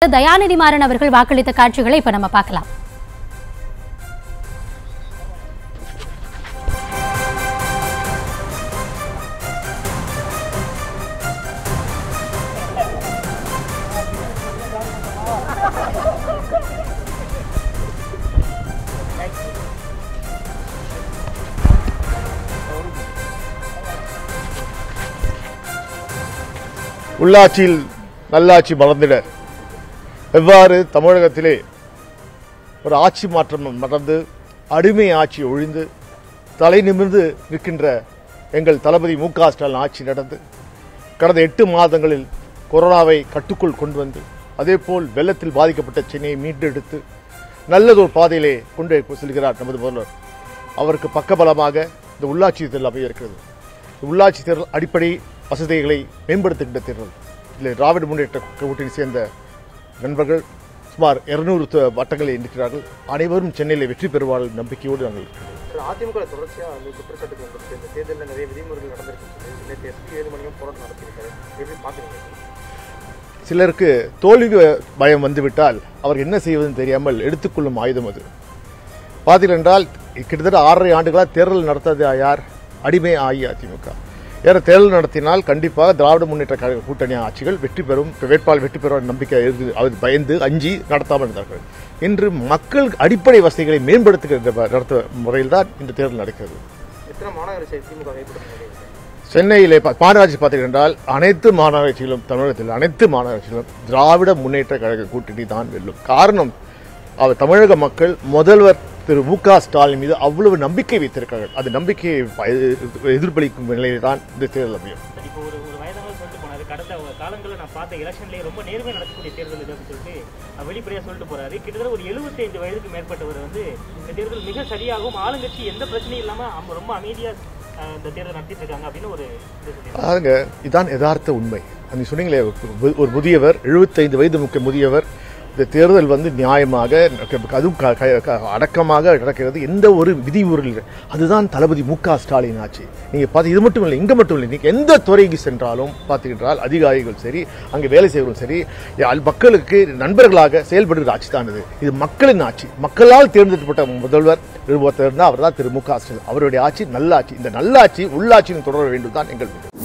Doctor Dayanidhi Maran அவர்கள் வாக்களித்த காட்சிகளை இப்ப நம்ம பார்க்கலாம் உள்ளாட்சியில் நல்லாட்சி மலர்ந்திட எவ்வாறு தமிழகத்திலே ஒரு ஆட்சி மாற்றம் நடந்து அடிமை ஆட்சி ஒழிந்து தலை நிமிர்ந்து நிற்கின்ற எங்கள் தளபதி மு க ஸ்டாலின் ஆட்சி நடந்து கடந்த எட்டு மாதங்களில் கொரோனாவை கட்டுக்குள் கொண்டு வந்து அதேபோல் வெள்ளத்தில் பாதிக்கப்பட்ட சென்னையை மீட்டெடுத்து நல்லதொரு பாதையிலே கொண்டு செல்கிறார் நமது முதல்வர் அவருக்கு பக்கபலமாக இந்த உள்ளாட்சி தேர்தல் அமைய இருக்கிறது உள்ளாட்சி தேர்தல் அடிப்படை வசதிகளை மேம்படுத்துகின்ற தேர்தல் இதில் திராவிட முன்னேற்ற கூட்டணி சேர்ந்த நண்பர்கள் சுமார் இருநூறு வட்டங்களை எண்ணிக்கிறார்கள் அனைவரும் சென்னையில் வெற்றி பெறுவார்கள் நம்பிக்கையோடு நாங்கள் இருக்கிறோம் சார், அதிமுக தொடர்ச்சியா வந்து குற்றச்சாட்டுகள் வந்திருக்கு இந்த தேர்தலில் நிறைய விதிமுறைகள் நடந்திருக்கு சொல்லி நேற்று எஸ்பி வேலுமணியும் போராட்டம் நடத்தியிருக்காரு எப்படி பாக்குறீங்க சிலருக்கு தோல்வி பயம் வந்துவிட்டால் அவர் என்ன செய்வதுன்னு தெரியாமல் எடுத்துக்கொள்ளும் ஆயுதம் அது பார்த்தீர்கள் என்றால் கிட்டத்தட்ட ஆறரை ஆண்டுகளாக தேர்தல் நடத்தது யார் அடிமை அஇஅதிமுக ஏற தேர்தல் நடத்தினால் கண்டிப்பாக திராவிட முன்னேற்ற கழக கூட்டணி ஆட்சிகள் வெற்றி பெறும் வேட்பாளர் வெற்றி பெறும் நம்பிக்கை இருந்து அவர் பயந்து அஞ்சி நடத்தாமல் இருந்தார்கள் இன்று மக்கள் அடிப்படை வசதிகளை மேம்படுத்துகின்ற நடத்த முறையில் தான் இந்த தேர்தல் நடக்கிறது எத்தனை மாநகராட்சி திமுக கைப்பற்ற சென்னையிலே பா- மாநகராட்சி பார்த்தீர்கள் என்றால் அனைத்து மாநகராட்சிகளும் தமிழகத்தில் அனைத்து மாநகராட்சிகளும் திராவிட முன்னேற்ற கழக கூட்டணி தான் வெல்லும் காரணம் அவர் தமிழக மக்கள் முதல்வர் திரு மு க ஸ்டாலின் மீது அவ்வளவு நம்பிக்கை வைத்திருக்கிறார்கள் அந்த நம்பிக்கையை ப- எதிர்ப்பளிக்கும் நிலையில் தான் இந்த தேர்தல் அமையும் சார், இப்போ ஒரு ஒரு வயதானவர் சொல்லிட்டு போனாரு கடந்த காலங்களில் நான் பார்த்த எலெக்ஷன்லேயே ரொம்ப நேர்மை நடக்கக்கூடிய தேர்தல் இது அப்படின்னு சொல்லிட்டு அஹ், வெளிப்படையா சொல்லிட்டு போறாரு கிட்டத்தட்ட ஒரு 75 வயதுக்கு மேற்பட்டவர் வந்து இந்த தேர்தல் மிக சரியாகவும் ஆளுங்கட்சி எந்த பிரச்சனையும் இல்லாம அவங்க ரொம்ப அமைதியா அஹ், இந்த தேர்தல் நடத்திட்டு இருக்காங்க அப்படின்னு ஒரு இது சொல்லியிருக்காரு. அதுங்க இதான் யதார்த்த உண்மை நீ சொன்னீங்களே ஒரு- ஒரு முதியவர் 75 வயது முக்கிய முதியவர் இந்த தேர்தல் வந்து நியாயமாக அதுவும் க- க- க- அடக்கமாக நடக்கிறது எந்த ஒரு விதிமுறையில் இல்லை. அதுதான் தளபதி மு க ஸ்டாலின் ஆட்சி நீங்க பார்த்து இது மட்டும் இல்லை இங்க மட்டும் இல்லை நீங்க எந்த துறைக்கு சென்றாலும் பார்த்தீங்கன்றால் அதிகாரிகள் சரி அங்கே வேலை செய்வர்களும் சரி யா- மக்களுக்கு நண்பர்களாக செயல்படுகிற ஆட்சி தான் இது இது மக்களின் ஆட்சி மக்களால் தேர்ந்தெடுக்கப்பட்ட முதல்வர் ஒருத்தர் அவர் தான் திரு மு க ஸ்டாலின் அவருடைய ஆட்சி நல்ல ஆட்சி இந்த நல்ல ஆட்சி உள்ளாட்சியும் தொடர வேண்டும் தான் எங்கள் விருப்பம்.